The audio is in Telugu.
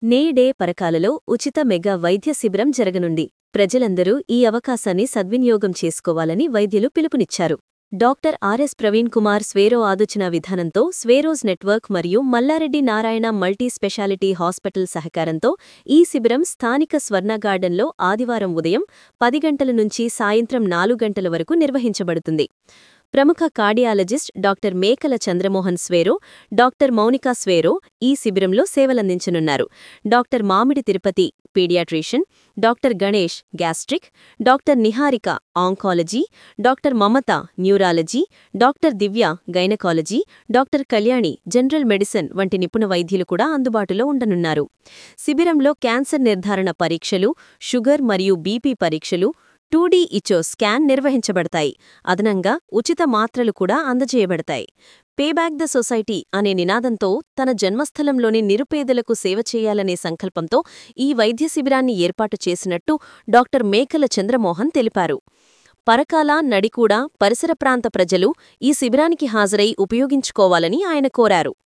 నేడే పరకాలలో ఉచిత మెగా వైద్య శిబిరం జరగనుంది ప్రజలందరూ ఈ అవకాశాన్ని సద్వినియోగం చేసుకోవాలని వైద్యులు పిలుపునిచ్చారు డాక్టర్ ఆర్ఎస్ ప్రవీణ్ కుమార్ స్వేరో ఆలోచన విధానంతో స్వేరోజ్ నెట్వర్క్ మరియు Malla Reddy Narayana multi speciality hospital సహకారంతో ఈ శిబిరం స్థానిక స్వర్ణ గార్డెన్లో ఆదివారం ఉదయం పది గంటల నుంచి సాయంత్రం నాలుగు గంటల వరకు నిర్వహించబడుతుంది ప్రముఖ cardiologist doctor Mekala Chandramohan Swaero doctor Mounika Swaero ఈ శిబిరంలో సేవలందించనున్నారు doctor Mamidi Tirupati paediatrician doctor Ganesh gastric doctor Niharika oncology doctor Mamata neurology doctor Divya gynaecology doctor Kalyani general medicine వంటి నిపుణ వైద్యులు కూడా అందుబాటులో ఉండనున్నారు శిబిరంలో క్యాన్సర్ నిర్ధారణ పరీక్షలు షుగర్ మరియు బీపీ పరీక్షలు టూడీ ఇచో స్కాన్ నిర్వహించబడతాయి అదనంగా ఉచిత మాత్రలు కూడా అందజేయబడతాయి పేబ్యాక్ ద సొసైటీ అనే నినాదంతో తన జన్మస్థలంలోని నిరుపేదలకు సేవ చేయాలనే సంకల్పంతో ఈ వైద్య శిబిరాన్ని ఏర్పాటు చేసినట్టు డాక్టర్ మేకల చంద్రమోహన్ తెలిపారు పరకాల నడికూడ పరిసర ప్రాంత ప్రజలు ఈ శిబిరానికి హాజరై ఉపయోగించుకోవాలని ఆయన కోరారు